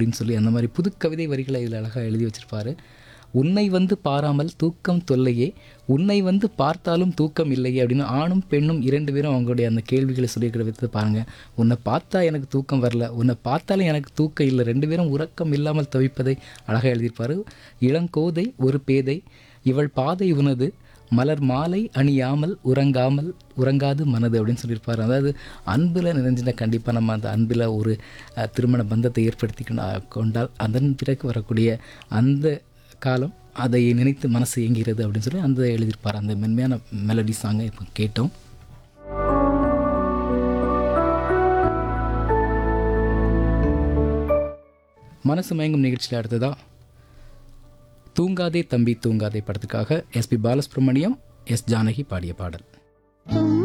அப்படின்னு சொல்லி அந்த மாதிரி புது கவிதை வரிகளை இதில் அழகாக எழுதி வச்சிருப்பாரு உன்னை வந்து பாராமல் தூக்கம் தொல்லையே உன்னை வந்து பார்த்தாலும் தூக்கம் இல்லையே அப்படின்னு ஆணும் பெண்ணும் இரண்டு பேரும் அவங்களுடைய அந்த கேள்விகளை சொல்லியிருக்கிற விதத்தை பாருங்கள் உன்னை பார்த்தா எனக்கு தூக்கம் வரல உன்னை பார்த்தாலும் எனக்கு தூக்கம் இல்லை ரெண்டு பேரும் உறக்கம் இல்லாமல் தவிப்பதை அழகாக எழுதியிருப்பாரு இளங்கோதை ஒரு பேதை இவள் பாதை உனது மலர் மாலை அணியாமல் உறங்காமல் உறங்காது மனது அப்படின்னு சொல்லியிருப்பார் அதாவது அன்பில் நிறைஞ்சின கண்டிப்பாக நம்ம அந்த அன்பில் ஒரு அஹ், திருமண பந்தத்தை ஏற்படுத்தி கொண்டா- கொண்டால் அதன் பிறகு வரக்கூடிய அந்த காலம் அதை நினைத்து மனசு இயங்குகிறது அப்படின்னு சொல்லி அந்த எழுதியிருப்பார் அந்த மென்மையான மெலடி சாங்கை இப்போ கேட்டோம் மனசு மயங்கும் நிகழ்ச்சியில் அடுத்ததா தூங்காதே தம்பி தூங்காதே படத்துக்காக எஸ்பி பாலசுப்ரமணியம் எஸ் ஜானகி பாடிய பாடல்